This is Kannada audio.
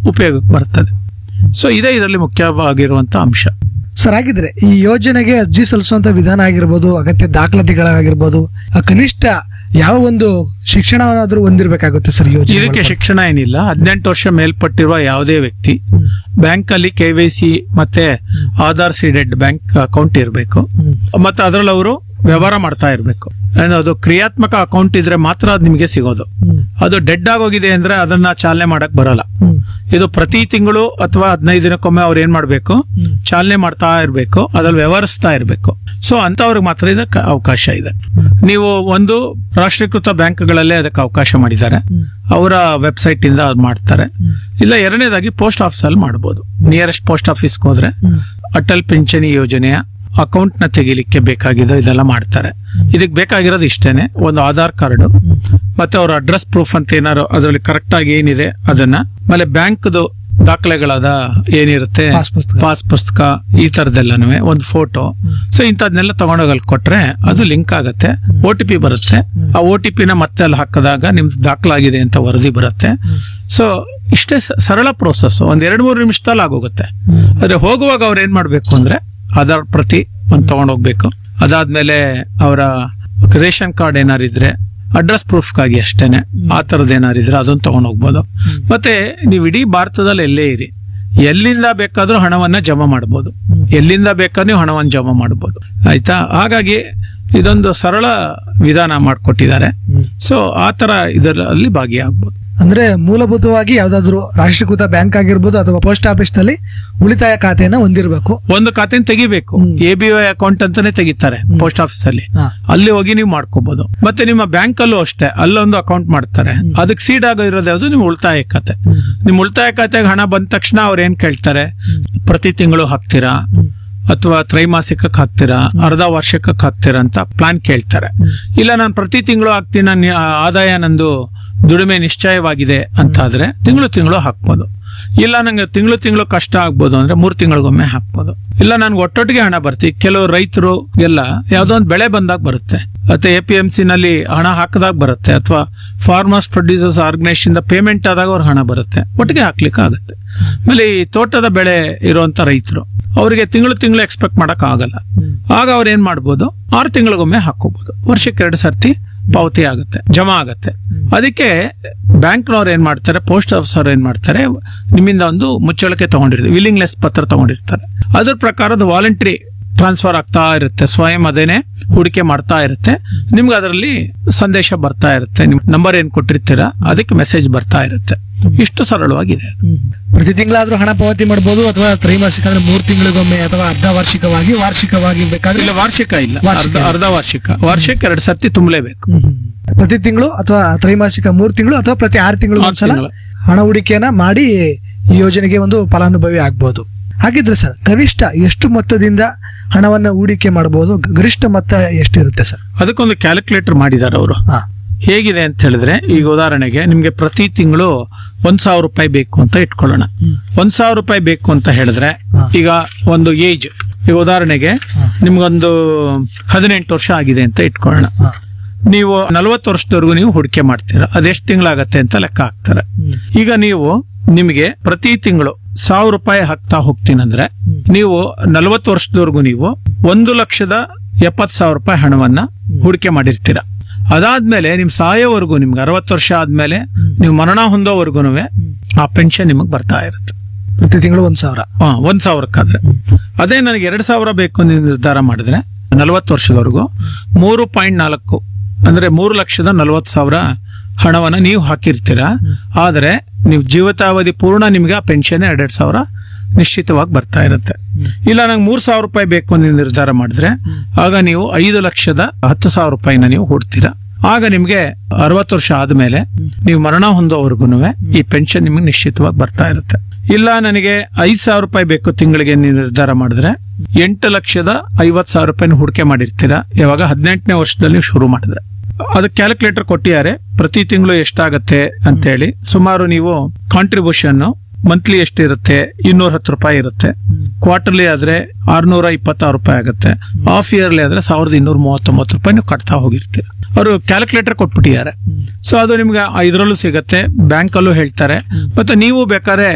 ಉಪಯೋಗಕ್ಕೆ ಬರ್ತದೆ ಸೊ ಇದೇ ಇದರಲ್ಲಿ ಮುಖ್ಯವಾಗಿರುವಂತ ಅಂಶ ಸರ್ ಹಾಗಿದ್ರೆ ಈ ಯೋಜನೆಗೆ ಅರ್ಜಿ ಸಲ್ಲಿಸುವಂತ ವಿಧಾನ ಆಗಿರ್ಬೋದು ಅಗತ್ಯ ದಾಖಲಾತಿಗಳಾಗಿರ್ಬೋದು ಆ ಕನಿಷ್ಠ ಯಾವ ಒಂದು ಶಿಕ್ಷಣವಾದ್ರೂ ಹೊಂದಿರಬೇಕಾಗುತ್ತೆ ಸರ್ ಈ ಯೋಜನೆ ಇದಕ್ಕೆ ಶಿಕ್ಷಣ ಏನಿಲ್ಲ ಹದಿನೆಂಟು ವರ್ಷ ಮೇಲ್ಪಟ್ಟಿರುವ ಯಾವುದೇ ವ್ಯಕ್ತಿ ಬ್ಯಾಂಕ್ ಅಲ್ಲಿ ಕೆ ವೈ ಸಿ ಮತ್ತೆ ಆಧಾರ್ ಸೀಡೆಡ್ ಬ್ಯಾಂಕ್ ಅಕೌಂಟ್ ಇರಬೇಕು ಮತ್ತೆ ಅದರಲ್ಲಿ ಅವರು ವ್ಯವಹಾರ ಮಾಡ್ತಾ ಇರಬೇಕು ಅದು ಕ್ರಿಯಾತ್ಮಕ ಅಕೌಂಟ್ ಇದ್ರೆ ಮಾತ್ರ ಅದು ನಿಮಗೆ ಸಿಗೋದು ಅದು ಡೆಡ್ ಆಗೋಗಿದೆ ಅಂದ್ರೆ ಅದನ್ನ ಚಾಲನೆ ಮಾಡಕ್ ಬರಲ್ಲ ಇದು ಪ್ರತಿ ತಿಂಗಳು ಅಥವಾ ಹದಿನೈದು ದಿನಕ್ಕೊಮ್ಮೆ ಅವ್ರು ಏನ್ ಮಾಡ್ಬೇಕು ಚಾಲನೆ ಮಾಡ್ತಾ ಇರಬೇಕು ಅದ್ರಲ್ಲಿ ವ್ಯವಹರಿಸ್ತಾ ಇರಬೇಕು ಸೊ ಅಂತವ್ರಿಗೆ ಮಾತ್ರ ಇದಕ್ಕೆ ಅವಕಾಶ ಇದೆ ನೀವು ಒಂದು ರಾಷ್ಟ್ರೀಕೃತ ಬ್ಯಾಂಕ್ಗಳಲ್ಲೇ ಅದಕ್ಕೆ ಅವಕಾಶ ಮಾಡಿದ್ದಾರೆ ಅವರ ವೆಬ್ಸೈಟ್ ಇಂದ ಅದ್ ಮಾಡ್ತಾರೆ ಇಲ್ಲ ಎರಡನೇದಾಗಿ ಪೋಸ್ಟ್ ಆಫೀಸ್ ಅಲ್ಲಿ ಮಾಡಬಹುದು ನಿಯರೆಸ್ಟ್ ಪೋಸ್ಟ್ ಆಫೀಸ್ಗೆ ಹೋದ್ರೆ ಅಟಲ್ ಪಿಂಚಣಿ ಯೋಜನೆಯ ಅಕೌಂಟ್ ನ ತೆಗಿಲಿಕ್ಕೆ ಬೇಕಾಗಿದ್ದು ಇದೆಲ್ಲ ಮಾಡ್ತಾರೆ ಇದಕ್ಕೆ ಬೇಕಾಗಿರೋದು ಇಷ್ಟೇನೆ ಒಂದು ಆಧಾರ್ ಕಾರ್ಡ್ ಮತ್ತೆ ಅವ್ರ ಅಡ್ರೆಸ್ ಪ್ರೂಫ್ ಅಂತ ಏನಾರು ಅದರಲ್ಲಿ ಕರೆಕ್ಟ್ ಆಗಿ ಏನಿದೆ ಅದನ್ನ ಆಮೇಲೆ ಬ್ಯಾಂಕ್ದು ದಾಖಲೆಗಳಾದ ಏನಿರುತ್ತೆ ಪಾಸ್ ಪುಸ್ತಕ. ಪಾಸ್ ಪುಸ್ತಕ ಈ ತರದೆಲ್ಲನೂ ಒಂದು ಫೋಟೋ ಸೊ ಇಂಥದ್ನೆಲ್ಲ ತಗೊಂಡೋಗಿ ಅಲ್ಲಿ ಕೊಟ್ರೆ ಅದು ಲಿಂಕ್ ಆಗುತ್ತೆ ಒ ಟಿ ಪಿ ಬರುತ್ತೆ ಆ ಒ ಟಿ ಪಿನ ಮತ್ತೆ ಅಲ್ಲಿ ಹಾಕಿದಾಗ ನಿಮ್ದು ದಾಖಲಾಗಿದೆ ಅಂತ ವರದಿ ಬರುತ್ತೆ ಸೊ ಇಷ್ಟೇ ಸ- ಸರಳ ಪ್ರೋಸೆಸ್ ಒಂದ್ ಎರಡ್ ಮೂರು ನಿಮಿಷದಲ್ಲಿ ಆಗೋಗುತ್ತೆ ಆದ್ರೆ ಹೋಗುವಾಗ ಅವ್ರು ಏನ್ ಮಾಡ್ಬೇಕು ಅಂದ್ರೆ ಆಧಾರ್ ಪ್ರತಿ ಒಂದ್ ತಗೊಂಡೋಗ್ಬೇಕು ಅದಾದ್ಮೇಲೆ ಅವರ ರೇಷನ್ ಕಾರ್ಡ್ ಏನಾರಿದ್ರೆ ಅಡ್ರೆಸ್ ಪ್ರೂಫ್ಗಾಗಿ ಅಷ್ಟೇನೆ ಆ ತರದ್ ಏನಾರಿದ್ರೆ ಅದನ್ನ ತಗೊಂಡ್ ಹೋಗ್ಬೋದು ಮತ್ತೆ ನೀವು ಇಡೀ ಭಾರತದಲ್ಲಿ ಎಲ್ಲೇ ಇರಿ ಎಲ್ಲಿಂದ ಬೇಕಾದ್ರೂ ಹಣವನ್ನ ಜಮಾ ಮಾಡಬಹುದು ಎಲ್ಲಿಂದ ಬೇಕಾದ್ರೂ ನೀವು ಹಣವನ್ನು ಜಮಾ ಮಾಡಬಹುದು ಆಯ್ತಾ ಹಾಗಾಗಿ ಇದೊಂದು ಸರಳ ವಿಧಾನ ಮಾಡಿಕೊಟ್ಟಿದ್ದಾರೆ ಸೊ ಆ ತರ ಇದರಲ್ಲಿ ಭಾಗಿಯಾಗ್ಬೋದು ಅಂದ್ರೆ ಮೂಲಭೂತವಾಗಿ ಯಾವ್ದಾದ್ರು ರಾಷ್ಟ್ರೀಕೃತ ಬ್ಯಾಂಕ್ ಆಗಿರ್ಬೋದು ಅಥವಾ ಪೋಸ್ಟ್ ಆಫೀಸ್ ನಲ್ಲಿ ಉಳಿತಾಯ ಖಾತೆಯನ್ನ ಹೊಂದಿರಬೇಕು ಒಂದು ಖಾತೆನ ತೆಗಿಬೇಕು ಎ ಬಿ ವೈ ಅಕೌಂಟ್ ಅಂತಾನೆ ತೆಗಿತಾರೆ ಪೋಸ್ಟ್ ಆಫೀಸ್ ಅಲ್ಲಿ ಹಾ. ಅಲ್ಲಿ ಹೋಗಿ ನೀವು ಮಾಡ್ಕೋಬಹುದು ಮತ್ತೆ ನಿಮ್ಮ ಬ್ಯಾಂಕ್ ಅಲ್ಲೂ ಅಷ್ಟೇ ಅಲ್ಲೊಂದು ಅಕೌಂಟ್ ಮಾಡ್ತಾರೆ ಅದಕ್ಕೆ ಸೀಡ್ ಆಗೋ ಇರೋದು ಯಾವುದು ನಿಮ್ಮ ಉಳಿತಾಯ ಖಾತೆ ನಿಮ್ಮ ಉಳಿತಾಯ ಖಾತೆಗೆ ಹಣ ಬಂದ ತಕ್ಷಣ ಅವ್ರು ಏನ್ ಕೇಳ್ತಾರೆ ಪ್ರತಿ ತಿಂಗಳು ಹಾಕ್ತೀರಾ ಅಥವಾ ತ್ರೈಮಾಸಿಕಕ್ಕೆ ಹಾಕ್ತೀರಾ ಅರ್ಧ ವರ್ಷಕ್ಕೆ ಹಾಕ್ತೀರಾ ಅಂತ ಪ್ಲಾನ್ ಕೇಳ್ತಾರೆ ಇಲ್ಲ ನಾನು ಪ್ರತಿ ತಿಂಗಳು ಹಾಕ್ತೀನಿ ನನ್ನ ಆದಾಯ ನಂದು ದುಡಿಮೆ ನಿಶ್ಚಯವಾಗಿದೆ ಅಂತ ಆದ್ರೆ ತಿಂಗಳು ತಿಂಗಳು ಹಾಕ್ಬೋದು ಇಲ್ಲ ನಂಗೆ ತಿಂಗಳು ತಿಂಗಳು ಕಷ್ಟ ಆಗ್ಬೋದು ಅಂದ್ರೆ ಮೂರ್ ತಿಂಗಳಿಗೊಮ್ಮೆ ಹಾಕ್ಬೋದು ಇಲ್ಲ ನನ್ಗೆ ಒಟ್ಟೊಟ್ಟಿಗೆ ಹಣ ಬರ್ತಿ ಕೆಲವು ರೈತರು ಎಲ್ಲ ಯಾವ್ದೋ ಒಂದು ಬೆಳೆ ಬಂದಾಗ ಬರುತ್ತೆ ಮತ್ತೆ ಎ ಪಿ ಎಂ ಸಿ ನಲ್ಲಿ ಹಣ ಹಾಕಿದಾಗ ಬರುತ್ತೆ ಅಥವಾ ಫಾರ್ಮರ್ಸ್ ಪ್ರೊಡ್ಯೂಸರ್ಸ್ ಆರ್ಗನೈಸೇಷನ್ ಇಂದ ಪೇಮೆಂಟ್ ಆದಾಗ ಅವ್ರ ಹಣ ಬರುತ್ತೆ ಒಟ್ಟಿಗೆ ಹಾಕ್ಲಿಕ್ಕೆ ಆಗುತ್ತೆ ಆಮೇಲೆ ಈ ತೋಟದ ಬೆಳೆ ಇರುವಂತ ರೈತರು ಅವರಿಗೆ ತಿಂಗಳು ತಿಂಗಳು ಎಕ್ಸ್ಪೆಕ್ಟ್ ಮಾಡಕ್ ಆಗಲ್ಲ ಆಗ ಅವ್ರು ಏನ್ ಮಾಡ್ಬೋದು ಆರು ತಿಂಗಳಿಗೊಮ್ಮೆ ಹಾಕೋಬಹುದು ವರ್ಷಕ್ಕೆ ಎರಡು ಸರ್ತಿ ಪಾವತಿ ಆಗುತ್ತೆ ಜಮಾ ಆಗುತ್ತೆ ಅದಕ್ಕೆ ಬ್ಯಾಂಕ್ನವ್ರು ಏನ್ ಮಾಡ್ತಾರೆ ಪೋಸ್ಟ್ ಆಫೀಸ್ ಅವ್ರು ಏನ್ ಮಾಡ್ತಾರೆ ನಿಮ್ಮಿಂದ ಒಂದು ಮುಚ್ಚಳಿಕೆ ತಗೊಂಡಿರ್ತಾರೆ ವಿಲಿಂಗ್ಲೆಸ್ ಪತ್ರ ತಗೊಂಡಿರ್ತಾರೆ ಅದ್ರ ಪ್ರಕಾರದ ವಾಲಂಟ್ರಿ ಟ್ರಾನ್ಸ್ಫರ್ ಆಗ್ತಾ ಇರುತ್ತೆ ಸ್ವಯಂ ಅದೇನೆ ಹೂಡಿಕೆ ಮಾಡ್ತಾ ಇರುತ್ತೆ ನಿಮ್ಗೆ ಅದರಲ್ಲಿ ಸಂದೇಶ ಬರ್ತಾ ಇರುತ್ತೆ ನಿಮ್ ನಂಬರ್ ಏನ್ ಕೊಟ್ಟಿರ್ತೀರಾ ಅದಕ್ಕೆ ಮೆಸೇಜ್ ಬರ್ತಾ ಇರುತ್ತೆ ಇಷ್ಟು ಸರಳವಾಗಿದೆ ಅದು. ಪ್ರತಿ ತಿಂಗಳಾದ್ರೂ ಹಣ ಪಾವತಿ ಮಾಡಬಹುದು ಅಥವಾ ತ್ರೈಮಾಸಿಕ ಅಂದ್ರೆ ಮೂರ್ ತಿಂಗಳಿಗೊಮ್ಮೆ ಅಥವಾ ಅರ್ಧ ವಾರ್ಷಿಕವಾಗಿ ವಾರ್ಷಿಕವಾಗಿ ಬೇಕಾದ್ರೆ ಇಲ್ಲ ವಾರ್ಷಿಕ ಇಲ್ಲ ವಾರ್ಷಿಕ ಅರ್ಧ- ಅರ್ಧ ವಾರ್ಷಿಕ ವಾರ್ಷಿಕ ಎರಡು ಸರ್ತಿ ತುಂಬಲೇಬೇಕು ಹ್ಮ್. ಪ್ರತಿ ತಿಂಗಳು ಅಥವಾ ತ್ರೈಮಾಸಿಕ ಮೂರ್ ತಿಂಗಳು ಅಥವಾ ಪ್ರತಿ ಆರು ತಿಂಗಳು ಆರು ಒಂದ್ಸಲ ತಿಂಗಳು. ಹಣ ಹೂಡಿಕೆಯನ್ನ ಮಾಡಿ ಈ ಯೋಜನೆಗೆ ಒಂದು ಫಲಾನುಭವಿ ಆಗ್ಬಹುದು ಹಾಗಿದ್ರೆ ಸರ್ ಕನಿಷ್ಠ ಎಷ್ಟು ಮೊತ್ತದಿಂದ ಹಣವನ್ನ ಹೂಡಿಕೆ ಮಾಡಬಹುದು ಗರಿಷ್ಠ ಮೊತ್ತ ಎಷ್ಟಿರುತ್ತೆ ಸರ್ ಅದಕ್ಕೊಂದು ಕ್ಯಾಲ್ಕುಲೇಟರ್ ಮಾಡಿದ್ದಾರೆ ಅವರು ಹಾ ಹೇಗಿದೆ ಅಂತ ಹೇಳಿದ್ರೆ ಈಗ ಉದಾಹರಣೆಗೆ ನಿಮ್ಗೆ ಪ್ರತಿ ತಿಂಗಳು ಒಂದ್ ಸಾವಿರ ರೂಪಾಯಿ ಬೇಕು ಅಂತ ಇಟ್ಕೊಳ್ಳೋಣ ಒಂದ್ ಸಾವಿರ ರೂಪಾಯಿ ಬೇಕು ಅಂತ ಹೇಳಿದ್ರೆ ಹಾ. ಈಗ ಒಂದು ಏಜ್ ಈಗ ಉದಾಹರಣೆಗೆ ನಿಮ್ಗೊಂದು ಹದಿನೆಂಟು ವರ್ಷ ಆಗಿದೆ ಅಂತ ಇಟ್ಕೊಳ್ಳೋಣ ಹಾ. ನೀವು ನಲವತ್ತು ವರ್ಷದವರೆಗೂ ನೀವು ಹೂಡಿಕೆ ಮಾಡ್ತೀರಾ ಅದೆಷ್ಟು ತಿಂಗಳಾಗತ್ತೆ ಅಂತ ಲೆಕ್ಕ ಹಾಕ್ತಾರೆ ಈಗ ನೀವು ನಿಮಗೆ ಪ್ರತಿ ತಿಂಗಳು ಸಾವಿರ ರೂಪಾಯಿ ಹಾಕ್ತಾ ಹೋಗ್ತೀನಂದ್ರೆ ನೀವು ನಲವತ್ತು ವರ್ಷದವರೆಗೂ ನೀವು ಒಂದು ಲಕ್ಷದ ಎಪ್ಪತ್ ಸಾವಿರ ರೂಪಾಯಿ ಹಣವನ್ನ ಹೂಡಿಕೆ ಮಾಡಿರ್ತೀರ ಅದಾದ್ಮೇಲೆ ನಿಮ್ ಸಾಯೋವರೆಗೂ ನಿಮ್ಗೆ ಅರವತ್ತು ವರ್ಷ ಆದ್ಮೇಲೆ ನೀವು ಮರಣ ಹೊಂದೋವರೆಗೂ ಆ ಪೆನ್ಷನ್ ನಿಮಗೆ ಬರ್ತಾ ಇರುತ್ತೆ ಪ್ರತಿ ತಿಂಗಳು ಒಂದ್ ಸಾವಿರ ಹಾ ಒಂದ್ ಸಾವಿರಕ್ಕಾದ್ರೆ ಅದೇ ನನಗೆ ಎರಡ್ ಸಾವಿರ ಬೇಕು ಅಂತ ನಿರ್ಧಾರ ಮಾಡಿದ್ರೆ ನಲವತ್ತು ವರ್ಷದವರೆಗೂ ಮೂರು ಪಾಯಿಂಟ್ ನಾಲ್ಕು ಅಂದ್ರೆ ಮೂರು ಲಕ್ಷದ ನಲವತ್ತು ಸಾವಿರ ಹಣವನ್ನ ನೀವು ಹಾಕಿರ್ತೀರಾ ಆದ್ರೆ ನೀವು ಜೀವಿತಾವಧಿ ಪೂರ್ಣ ನಿಮ್ಗೆ ಆ ಪೆನ್ಷನ್ ಎರಡೆರಡು ಸಾವಿರ ನಿಶ್ಚಿತವಾಗಿ ಬರ್ತಾ ಇರುತ್ತೆ ಇಲ್ಲ ನಂಗೆ ಮೂರ್ ಸಾವಿರ ರೂಪಾಯಿ ಬೇಕು ಅಂತ ನಿರ್ಧಾರ ಮಾಡಿದ್ರೆ ಆಗ ನೀವು ಐದು ಲಕ್ಷದ ಹತ್ತು ಸಾವಿರ ರೂಪಾಯಿನ ನೀವು ಹೂಡ್ತೀರಾ ಆಗ ನಿಮ್ಗೆ ಅರವತ್ತು ವರ್ಷ ಆದ್ಮೇಲೆ ನೀವು ಮರಣ ಹೊಂದೋವರೆಗೂ ಈ ಪೆನ್ಷನ್ ನಿಮಗೆ ನಿಶ್ಚಿತವಾಗಿ ಬರ್ತಾ ಇರುತ್ತೆ ಇಲ್ಲ ನನಗೆ ಐದ್ ಸಾವಿರ ರೂಪಾಯಿ ಬೇಕು ತಿಂಗಳಿಗೆ ನೀವು ನಿರ್ಧಾರ ಮಾಡಿದ್ರೆ ಎಂಟು ಲಕ್ಷದ ಐವತ್ ಸಾವಿರ ರೂಪಾಯಿ ಹೂಡಿಕೆ ಮಾಡಿರ್ತೀರಾ ಯಾವಾಗ ಹದಿನೆಂಟನೇ ವರ್ಷದಲ್ಲಿ ನೀವು ಶುರು ಮಾಡಿದ್ರೆ ಅದು ಕ್ಯಾಲ್ಕುಲೇಟರ್ ಕೊಟ್ಟಿದ್ದಾರೆ ಪ್ರತಿ ತಿಂಗಳು ಎಷ್ಟಾಗತ್ತೆ ಅಂತ ಹೇಳಿ ಸುಮಾರು ನೀವು ಕಾಂಟ್ರಿಬ್ಯೂಷನ್ ಮಂತ್ಲಿ ಎಷ್ಟಿರುತ್ತೆ ಇನ್ನೂರ ಹತ್ತು ರೂಪಾಯಿ ಇರುತ್ತೆ ಕ್ವಾರ್ಟರ್ಲಿ ಆದ್ರೆ ಆರ್ನೂರ ಇಪ್ಪತ್ತಾರು ರೂಪಾಯಿ ಆಗುತ್ತೆ ಹಾಫ್ ಇಯರ್ಲಿ ಆದ್ರೆ ಸಾವಿರದ ಇನ್ನೂರ ಮೂವತ್ತೊಂಬತ್ತು ರೂಪಾಯಿ ನೀವು ಕಟ್ತಾ ಹೋಗಿರ್ತೀರ ಅವರು ಕ್ಯಾಲ್ಕುಲೇಟರ್ ಕೊಟ್ಬಿಟ್ಟಿದ್ದಾರೆ ಸೊ ಅದು ನಿಮ್ಗೆ ಇದರಲ್ಲೂ ಸಿಗತ್ತೆ ಬ್ಯಾಂಕ್ ಅಲ್ಲೂ ಹೇಳ್ತಾರೆ ಮತ್ತೆ ನೀವು ಬೇಕಾದ್ರೆ